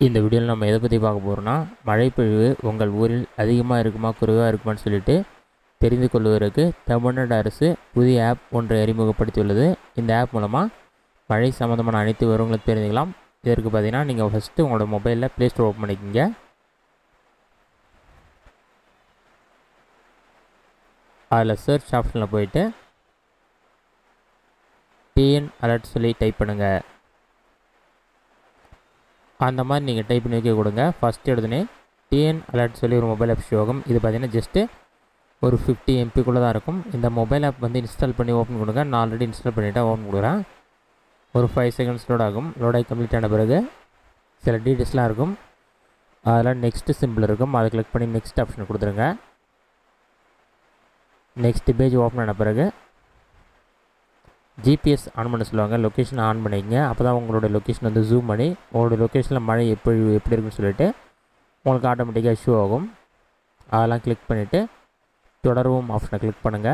இந்த வீடியோவில் நம்ம எதை பற்றி பார்க்க போகிறோம்னா மழைப்பொழிவு உங்கள் ஊரில் அதிகமாக இருக்குமா குறைவாக இருக்குமான்னு சொல்லிட்டு தெரிந்து கொள்வதற்கு தமிழ்நாடு அரசு புதிய ஆப் ஒன்றை அறிமுகப்படுத்தியுள்ளது இந்த ஆப் மூலமாக மழை சம்மந்தமான அனைத்து விவரங்களும் தெரிஞ்சுக்கலாம் இதற்கு பார்த்தீங்கன்னா நீங்கள் ஃபஸ்ட்டு உங்களோட மொபைலில் ப்ளே ஸ்டோர் ஓப்பன் பண்ணிக்கோங்க அதில் சர்ச் ஆப்ஷனில் போயிட்டு டிஎன் அலர்ட் சொல்லி டைப் பண்ணுங்கள் அந்த மாதிரி நீங்கள் டைப் பண்ணி வைக்க கொடுங்க ஃபஸ்ட் எடுத்துனே டிஎன் அலர்ட் சொல்லி ஒரு மொபைல் ஆப் ஷோ ஆகும் இது பார்த்தீங்கன்னா ஜஸ்ட்டு ஒரு ஃபிஃப்டி எம்பிக்குள்ளே தான் இருக்கும் இந்த மொபைல் ஆப் வந்து இன்ஸ்டால் பண்ணி ஓப்பன் கொடுங்க நான் ஆல்ரெடி இன்ஸ்டால் பண்ணிவிட்டு ஓப்பன் கொடுக்குறேன் ஒரு ஃபைவ் செகண்ட்ஸ் லோட் ஆகும் லோட் ஆகி கம்ப்ளீட் ஆன பிறகு சில டீட்டெயில்ஸ்லாம் இருக்கும் அதில் நெக்ஸ்ட்டு சிம்பிள் இருக்கும் அதை கிளிக் பண்ணி நெக்ஸ்ட் ஆப்ஷன் கொடுத்துருங்க நெக்ஸ்ட் பேஜ் ஓப்பன் ஆன பிறகு ஜிபிஎஸ் ஆன் பண்ண சொல்லுவாங்க லொக்கேஷன் ஆன் பண்ணிக்கங்க அப்போ தான் உங்களோட லொக்கேஷன் வந்து ஜூம் பண்ணி உங்களோட லொக்கேஷனில் மழை எப்படி எப்படி இருக்குன்னு சொல்லிட்டு உங்களுக்கு ஆட்டோமேட்டிக்காக ஷோ ஆகும் அதெல்லாம் கிளிக் பண்ணிவிட்டு தொடரவும் ஆப்ஷனை கிளிக் பண்ணுங்கள்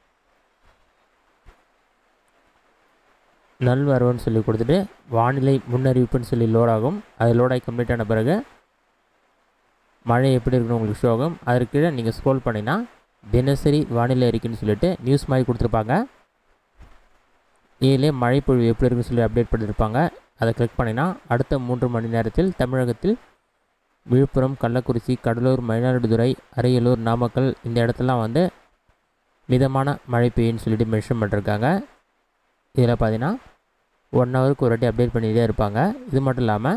நல் வரவுன்னு சொல்லி கொடுத்துட்டு வானிலை முன்னறிவிப்புன்னு சொல்லி லோட் ஆகும் அது லோட் ஆகி கம்ப்ளீட் ஆன பிறகு மழை எப்படி இருக்குன்னு உங்களுக்கு ஷோ ஆகும் அதற்கு கீழே நீங்கள் ஸ்க்ரோல் பண்ணினா தினசரி வானிலை அறிக்கைன்னு சொல்லிட்டு நியூஸ் மாதிரி கொடுத்துருப்பாங்க இதிலே மழைப்பொழிவு எப்படி இருக்குன்னு சொல்லி அப்டேட் பண்ணியிருப்பாங்க அதை கிளிக் பண்ணினா அடுத்த மூன்று மணி நேரத்தில் தமிழகத்தில் விழுப்புரம் கள்ளக்குறிச்சி கடலூர் மயிலாடுதுறை அரியலூர் நாமக்கல் இந்த இடத்துலாம் வந்து மிதமான மழை பெய்யுன்னு சொல்லிட்டு மென்ஷன் பண்ணிருக்காங்க இதில் பார்த்தீங்கன்னா ஒன் ஹவருக்கு ஒரு வாட்டி அப்டேட் பண்ணிகிட்டே இருப்பாங்க இது மட்டும் இல்லாமல்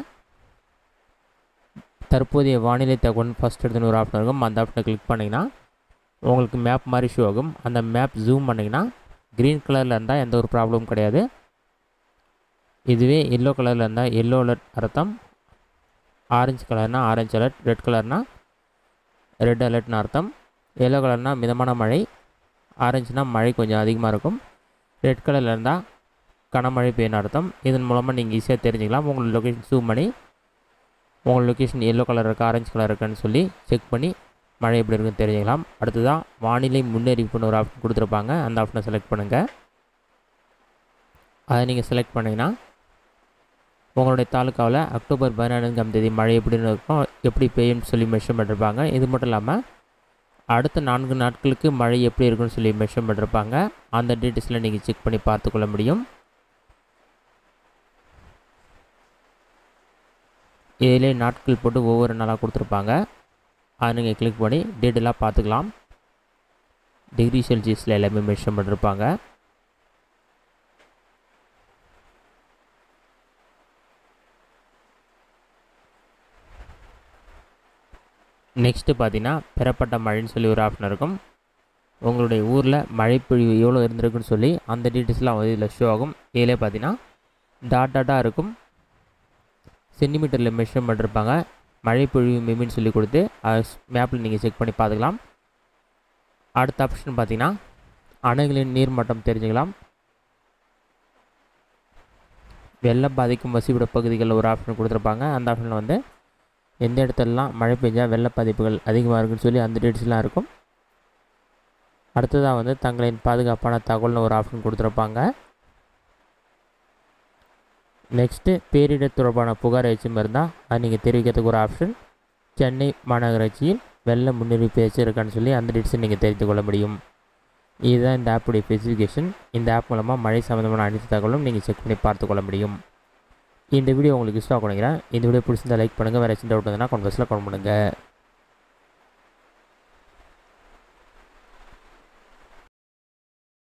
தற்போதைய வானிலை தகவல் ஃபஸ்ட் எடுத்துன்னு ஒரு ஆப்ஷன் இருக்கும் அந்த ஆப்ஷனை கிளிக் பண்ணிங்கன்னா உங்களுக்கு மேப் மாதிரி ஷோ ஆகும் அந்த மேப் ஜூம் பண்ணிங்கன்னா க்ரீன் கலரில் இருந்தால் எந்த ஒரு ப்ராப்ளமும் கிடையாது இதுவே எல்லோ கலரில் இருந்தால் எல்லோ அலர்ட் அர்த்தம் ஆரஞ்சு கலர்னால் ஆரஞ்சு அலர்ட் ரெட் கலர்னால் ரெட் அலர்ட்னு அர்த்தம் எல்லோ கலர்னால் மிதமான மழை ஆரஞ்சுனால் மழை கொஞ்சம் அதிகமாக இருக்கும் ரெட் கலரில் இருந்தால் கனமழை பெய்யணும் அர்த்தம் இதன் மூலமாக நீங்கள் ஈஸியாக தெரிஞ்சுக்கலாம் உங்களோட லொக்கேஷன் ஜூம் பண்ணி உங்கள் லொக்கேஷன் எல்லோ கலர் இருக்கா ஆரஞ்சு கலர் இருக்கான்னு சொல்லி செக் பண்ணி மழை எப்படி இருக்குன்னு தெரிஞ்சுக்கலாம் அடுத்ததான் வானிலை முன்னறிவிப்புன்னு ஒரு ஆப்ஷன் கொடுத்துருப்பாங்க அந்த ஆப்ஷனை செலக்ட் பண்ணுங்கள் அதை நீங்கள் செலக்ட் பண்ணிங்கன்னா உங்களுடைய தாலுக்காவில் அக்டோபர் பதினான்காம் தேதி மழை எப்படின்னு இருக்கும் எப்படி பெய்யும்னு சொல்லி மெஷர் பண்ணிருப்பாங்க இது மட்டும் இல்லாமல் அடுத்த நான்கு நாட்களுக்கு மழை எப்படி இருக்குன்னு சொல்லி மெஷர் பண்ணிருப்பாங்க அந்த டீட்டெயில்ஸில் நீங்கள் செக் பண்ணி பார்த்துக்கொள்ள முடியும் இதிலே நாட்கள் போட்டு ஒவ்வொரு நாளாக கொடுத்துருப்பாங்க அதை நீங்கள் கிளிக் பண்ணி டீட்டெயிலாக பார்த்துக்கலாம் டிகிரி செல்சியஸில் எல்லாமே மென்ஷன் பண்ணிருப்பாங்க நெக்ஸ்ட்டு பார்த்தீங்கன்னா பெறப்பட்ட மழைன்னு சொல்லி ஒரு ஆப்ஷன் இருக்கும் உங்களுடைய ஊரில் மழைப்பொழிவு எவ்வளோ இருந்திருக்குன்னு சொல்லி அந்த டீட்டெயில்ஸ்லாம் வந்து இதில் ஷோ ஆகும் இதிலே பார்த்தீங்கன்னா டாட் டாட்டாக இருக்கும் சென்டிமீட்டரில் மெஷர் பண்ணிருப்பாங்க மழை பொழிவு மிமின்னு சொல்லி கொடுத்து மேப்பில் நீங்கள் செக் பண்ணி பார்த்துக்கலாம் அடுத்த ஆப்ஷன் பார்த்தீங்கன்னா அணைகளின் நீர்மட்டம் தெரிஞ்சுக்கலாம் வெள்ளம் பாதிக்கும் வசிப்பிட பகுதிகளில் ஒரு ஆப்ஷன் கொடுத்துருப்பாங்க அந்த ஆப்ஷனில் வந்து எந்த இடத்துலலாம் மழை பெஞ்சால் வெள்ள பாதிப்புகள் அதிகமாக இருக்குன்னு சொல்லி அந்த டீட்டெயில்ஸ்லாம் இருக்கும் அடுத்ததாக வந்து தங்களின் பாதுகாப்பான தகவல்னு ஒரு ஆப்ஷன் கொடுத்துருப்பாங்க நெக்ஸ்ட்டு பேரிடர் தொடர்பான புகார் ஏச்சும் இருந்தால் அது நீங்கள் தெரிவிக்கிறதுக்கு ஒரு ஆப்ஷன் சென்னை மாநகராட்சியில் வெள்ள முன்னறிவிப்பு இருக்கான்னு சொல்லி அந்த டீட்ஸை நீங்கள் தெரிந்து கொள்ள முடியும் இதுதான் இந்த ஆப்புடைய ஸ்பெசிஃபிகேஷன் இந்த ஆப் மூலமாக மழை சம்மந்தமான அனைத்து தகவலும் நீங்கள் செக் பண்ணி பார்த்து கொள்ள முடியும் இந்த வீடியோ உங்களுக்கு யூஸ்ஃபாக கொடுக்குறேன் இந்த வீடியோ பிடிச்சிருந்தா லைக் பண்ணுங்கள் வேறு எந்த டவுட் இருந்தால் கான்வர்ஸில் கமெண்ட் பண்ணுங்கள்